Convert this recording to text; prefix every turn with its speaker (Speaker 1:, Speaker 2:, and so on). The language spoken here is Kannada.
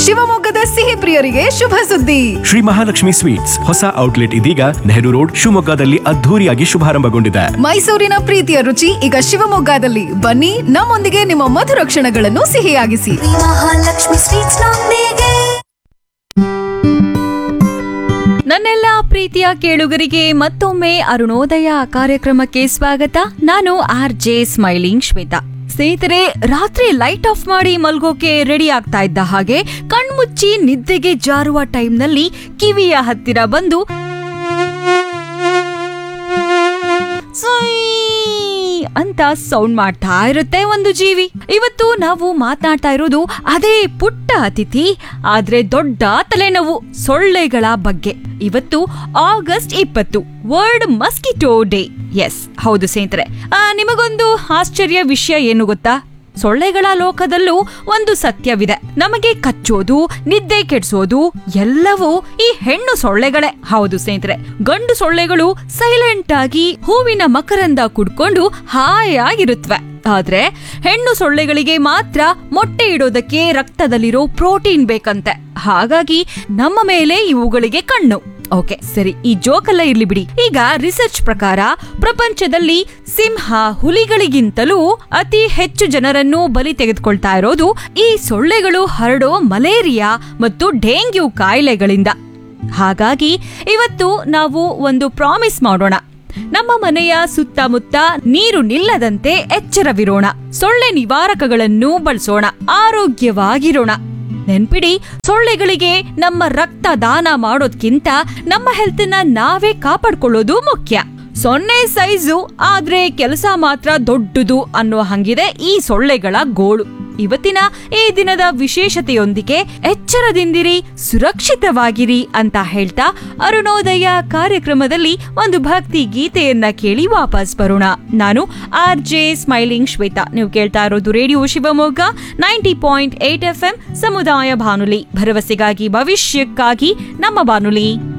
Speaker 1: ಶಿವಮೊಗ್ಗದ ಸಿಹಿ ಪ್ರಿಯರಿಗೆ ಶುಭ ಸುದ್ದಿ
Speaker 2: ಶ್ರೀ ಮಹಾಲಕ್ಷ್ಮಿ ಸ್ವೀಟ್ಸ್ ಹೊಸ ಔಟ್ಲೆಟ್ ಇದೀಗ ನೆಹರು ರೋಡ್ ಶಿವಮೊಗ್ಗದಲ್ಲಿ ಅದ್ಧೂರಿಯಾಗಿ ಶುಭಾರಂಭಗೊಂಡಿದೆ
Speaker 1: ಮೈಸೂರಿನ ಪ್ರೀತಿಯ ರುಚಿ ಈಗ ಶಿವಮೊಗ್ಗದಲ್ಲಿ ಬನ್ನಿ ನಮ್ಮೊಂದಿಗೆ ನಿಮ್ಮ ಮಧುರ ಕ್ಷಣಗಳನ್ನು ಸಿಹಿಯಾಗಿಸಿ
Speaker 3: ಮಹಾಲಕ್ಷ್ಮಿ ಸ್ವೀಟ್ಸ್ ನೊಂದಿಗೆ
Speaker 4: ನನ್ನೆಲ್ಲ ಪ್ರೀತಿಯ ಕೇಳುಗರಿಗೆ ಮತ್ತೊಮ್ಮೆ ಅರುಣೋದಯ ಕಾರ್ಯಕ್ರಮಕ್ಕೆ ಸ್ವಾಗತ ನಾನು ಆರ್ ಜೆ ಸ್ಮೈಲಿಂಗ್ ಶ್ವೇತಾ ಸ್ನೇಹಿತರೆ ರಾತ್ರಿ ಲೈಟ್ ಆಫ್ ಮಾಡಿ ಮಲ್ಗೋಕೆ ರೆಡಿ ಆಗ್ತಾ ಇದ್ದ ಹಾಗೆ ಕಣ್ಮುಚ್ಚಿ ನಿದ್ದೆಗೆ ಜಾರುವ ಟೈಮ್ನಲ್ಲಿ ಕಿವಿಯ ಹತ್ತಿರ ಬಂದು ಸುಯ್ ಅಂತ ಸೌಂಡ್ ಮಾಡ್ತಾ ಇರುತ್ತೆ ಒಂದು ಜೀವಿ ಇವತ್ತು ನಾವು ಮಾತನಾಡ್ತಾ ಇರೋದು ಅದೇ ಪುಟ್ಟ ಅತಿಥಿ ಆದ್ರೆ ದೊಡ್ಡ ತಲೆನೋವು ಸೊಳ್ಳೆಗಳ ಬಗ್ಗೆ ಇವತ್ತು ಆಗಸ್ಟ್ ಇಪ್ಪತ್ತು ವರ್ಲ್ಡ್ ಮಸ್ಕಿಟೋ ಡೇ ಎಸ್ ಹೌದು ಸ್ನೇಹಿತರೆ ಆ, ನಿಮಗೊಂದು ಆಶ್ಚರ್ಯ ವಿಷಯ ಏನು ಗೊತ್ತಾ ಸೊಳ್ಳೆಗಳ ಲೋಕದಲ್ಲೂ ಒಂದು ಸತ್ಯವಿದೆ ನಮಗೆ ಕಚ್ಚೋದು ನಿದ್ದೆ ಕೆಡಿಸೋದು ಎಲ್ಲವೂ ಈ ಹೆಣ್ಣು ಸೊಳ್ಳೆಗಳೇ ಹೌದು ಸ್ನೇಹಿತರೆ ಗಂಡು ಸೊಳ್ಳೆಗಳು ಸೈಲೆಂಟ್ ಆಗಿ ಹೂವಿನ ಮಕರಂದ ಕುಡ್ಕೊಂಡು ಹಾಯಾಗಿರುತ್ತವೆ ಆದ್ರೆ ಹೆಣ್ಣು ಸೊಳ್ಳೆಗಳಿಗೆ ಮಾತ್ರ ಮೊಟ್ಟೆ ಇಡೋದಕ್ಕೆ ರಕ್ತದಲ್ಲಿರೋ ಪ್ರೋಟೀನ್ ಬೇಕಂತೆ ಹಾಗಾಗಿ ನಮ್ಮ ಮೇಲೆ ಇವುಗಳಿಗೆ ಕಣ್ಣು ಓಕೆ ಸರಿ ಈ ಜೋಕೆಲ್ಲ ಇರ್ಲಿ ಬಿಡಿ ಈಗ ರಿಸರ್ಚ್ ಪ್ರಕಾರ ಪ್ರಪಂಚದಲ್ಲಿ ಸಿಂಹ ಹುಲಿಗಳಿಗಿಂತಲೂ ಅತಿ ಹೆಚ್ಚು ಜನರನ್ನು ಬಲಿ ತೆಗೆದುಕೊಳ್ತಾ ಇರೋದು ಈ ಸೊಳ್ಳೆಗಳು ಹರಡೋ ಮಲೇರಿಯಾ ಮತ್ತು ಡೆಂಗ್ಯೂ ಕಾಯಿಲೆಗಳಿಂದ ಹಾಗಾಗಿ ಇವತ್ತು ನಾವು ಒಂದು ಪ್ರಾಮಿಸ್ ಮಾಡೋಣ ನಮ್ಮ ಮನೆಯ ಸುತ್ತಮುತ್ತ ನೀರು ನಿಲ್ಲದಂತೆ ಎಚ್ಚರವಿರೋಣ ಸೊಳ್ಳೆ ನಿವಾರಕಗಳನ್ನು ಬಳಸೋಣ ಆರೋಗ್ಯವಾಗಿರೋಣ ನೆನ್ಪಿಡಿ ಸೊಳ್ಳೆಗಳಿಗೆ ನಮ್ಮ ರಕ್ತ ದಾನ ಮಾಡೋದ್ಕಿಂತ ನಮ್ಮ ಹೆಲ್ತ್ನ ನಾವೇ ಕಾಪಾಡ್ಕೊಳ್ಳೋದು ಮುಖ್ಯ ಸೊನ್ನೆ ಸೈಜು ಆದ್ರೆ ಕೆಲಸ ಮಾತ್ರ ದೊಡ್ಡದು ಅನ್ನೋ ಹಂಗಿದೆ ಈ ಸೊಳ್ಳೆಗಳ ಗೋಳು ಇವತ್ತಿನ ಈ ದಿನದ ವಿಶೇಷತೆಯೊಂದಿಗೆ ಎಚ್ಚರದಿಂದಿರಿ ಸುರಕ್ಷಿತವಾಗಿರಿ ಅಂತ ಹೇಳ್ತಾ ಅರುಣೋದಯ ಕಾರ್ಯಕ್ರಮದಲ್ಲಿ ಒಂದು ಭಕ್ತಿ ಗೀತೆಯನ್ನ ಕೇಳಿ ವಾಪಸ್ ಬರೋಣ ನಾನು ಆರ್ ಜೆ ಸ್ಮೈಲಿಂಗ್ ಶ್ವೇತಾ ನೀವು ಕೇಳ್ತಾ ಇರೋದು radio Shivamogga ninety point eight F M ಸಮುದಾಯ ಬಾನುಲಿ ಭರವಸೆಗಾಗಿ ಭವಿಷ್ಯಕ್ಕಾಗಿ ನಮ್ಮ ಬಾನುಲಿ